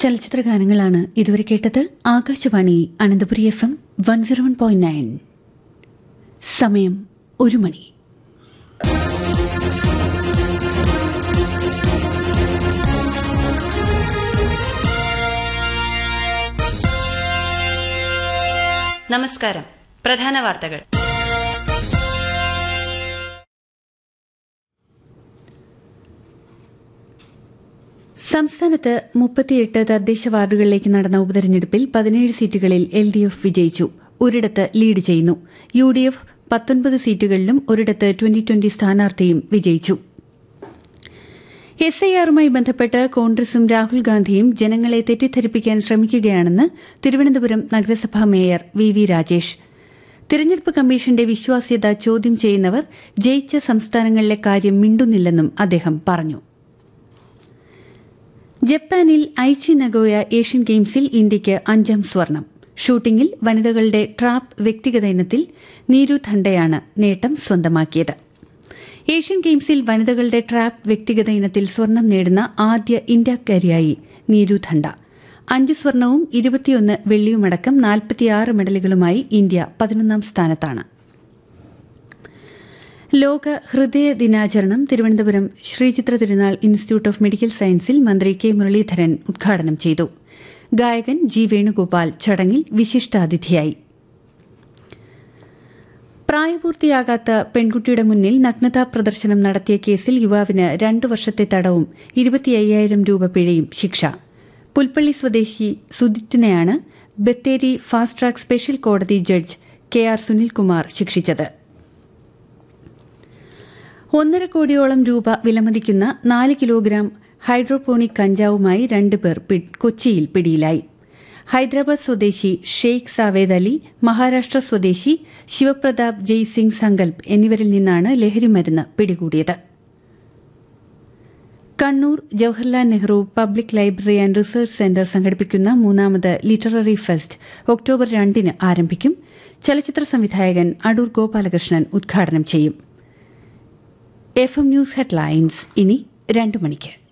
ചലച്ചിത്ര ഗാനങ്ങളാണ് ഇതുവരെ കേട്ടത് Akashvani Ananthapuri F M one zero one point nine സമയം ഒരു മണി നമസ്കാരം പ്രധാന വാർത്തകൾ സംസ്ഥാനത്ത് മുപ്പത്തിയെട്ട് തദ്ദേശ വാർഡുകളിലേക്ക് നടന്ന ഉപതെരഞ്ഞെടുപ്പിൽ പതിനേഴ് സീറ്റുകളിൽ എൽ ഡി എഫ് വിജയിച്ചു ഒരിടത്ത് ലീഡ് ചെയ്യുന്നു യു ഡി എഫ് പത്തൊൻപത് സീറ്റുകളിലും ഒരിടത്ത് ട്വന്റി ട്വന്റി സ്ഥാനാർത്ഥിയും വിജയിച്ചു എസ് ഐ ആറുമായി ബന്ധപ്പെട്ട് കോൺഗ്രസും രാഹുൽ ഗാന്ധിയും ജനങ്ങളെ തെറ്റിദ്ധരിപ്പിക്കാൻ ശ്രമിക്കുകയാണെന്ന് തിരുവനന്തപുരം നഗരസഭാ മേയർ വി വി രാജേഷ് തിരഞ്ഞെടുപ്പ് കമ്മീഷന്റെ വിശ്വാസ്യത ചോദ്യം ചെയ്യുന്നവർ ജയിച്ച സംസ്ഥാനങ്ങളിലെ കാര്യം മിണ്ടുന്നില്ലെന്നും അദ്ദേഹം പറഞ്ഞു ജപ്പാനിൽ ഐച്ചി നഗോയ ഏഷ്യൻ ഗെയിംസിൽ ഇന്ത്യയ്ക്ക് അഞ്ചാം സ്വർണം ഷൂട്ടിംഗിൽ വനിതകളുടെ ട്രാപ്പ് വ്യക്തിഗത ഇനത്തിൽ നീരു ഥണ്ടയാണ് നേട്ടം സ്വന്തമാക്കിയത് ഏഷ്യൻ ഗെയിംസിൽ വനിതകളുടെ ട്രാപ്പ് വ്യക്തിഗത ഇനത്തിൽ സ്വർണം നേടുന്ന ആദ്യ ഇന്ത്യക്കാരിയായി നീരു ഥണ്ട അഞ്ച് സ്വർണവും ഇരുപത്തിയൊന്ന് വെള്ളിയുമടക്കം നാൽപ്പത്തിയാറ് മെഡലുകളുമായി ഇന്ത്യ പതിനൊന്നാം സ്ഥാനത്താണ് ലോക ഹൃദയ ദിനാചരണം തിരുവനന്തപുരം ശ്രീചിത്ര തിരുനാൾ ഇൻസ്റ്റിറ്റ്യൂട്ട് ഓഫ് മെഡിക്കൽ സയൻസിൽ മന്ത്രി കെ മുരളീധരൻ ഉദ്ഘാടനം ചെയ്തു ഗായകൻ ജി വേണുഗോപാൽ ചടങ്ങിൽ വിശിഷ്ടാതിഥിയായി പ്രായപൂർത്തിയാകാത്ത പെൺകുട്ടിയുടെ മുന്നിൽ നഗ്നതാ പ്രദർശനം നടത്തിയ കേസിൽ യുവാവിന് രണ്ടു വർഷത്തെ തടവും ഇരുപത്തിയ്യായിരം രൂപ പിഴയും ശിക്ഷ പുൽപ്പള്ളി സ്വദേശി സുദിത്തിനെയാണ് ബത്തേരി ഫാസ്റ്റ് ട്രാക്ക് സ്പെഷ്യൽ കോടതി ജഡ്ജ് കെ ആർ സുനിൽകുമാർ ശിക്ഷിച്ചത് ഒന്നര കോടിയോളം രൂപ വിലമതിക്കുന്ന നാല് കിലോഗ്രാം ഹൈഡ്രോപോണിക് കഞ്ചാവുമായി രണ്ടുപേർ കൊച്ചിയിൽ പിടിയിലായി ഹൈദരാബാദ് സ്വദേശി ഷെയ്ഖ് സാവേദ് അലി മഹാരാഷ്ട്ര സ്വദേശി ശിവപ്രതാപ് ജയ്സിംഗ് സങ്കൽപ് എന്നിവരിൽ നിന്നാണ് ലഹരിമരുന്ന് പിടികൂടിയത് Kannur Jawaharlal Nehru public library and research centre സംഘടിപ്പിക്കുന്ന മൂന്നാമത് ലിറ്റററി ഫെസ്റ്റ് ഒക്ടോബർ രണ്ടിന് ആരംഭിക്കും ചലച്ചിത്ര സംവിധായകൻ അടൂർ ഗോപാലകൃഷ്ണൻ ഉദ്ഘാടനം ചെയ്യും എഫ് എം ന്യൂസ് ഹെഡ്ലൈൻസ് ഇനി രണ്ടു മണിക്ക്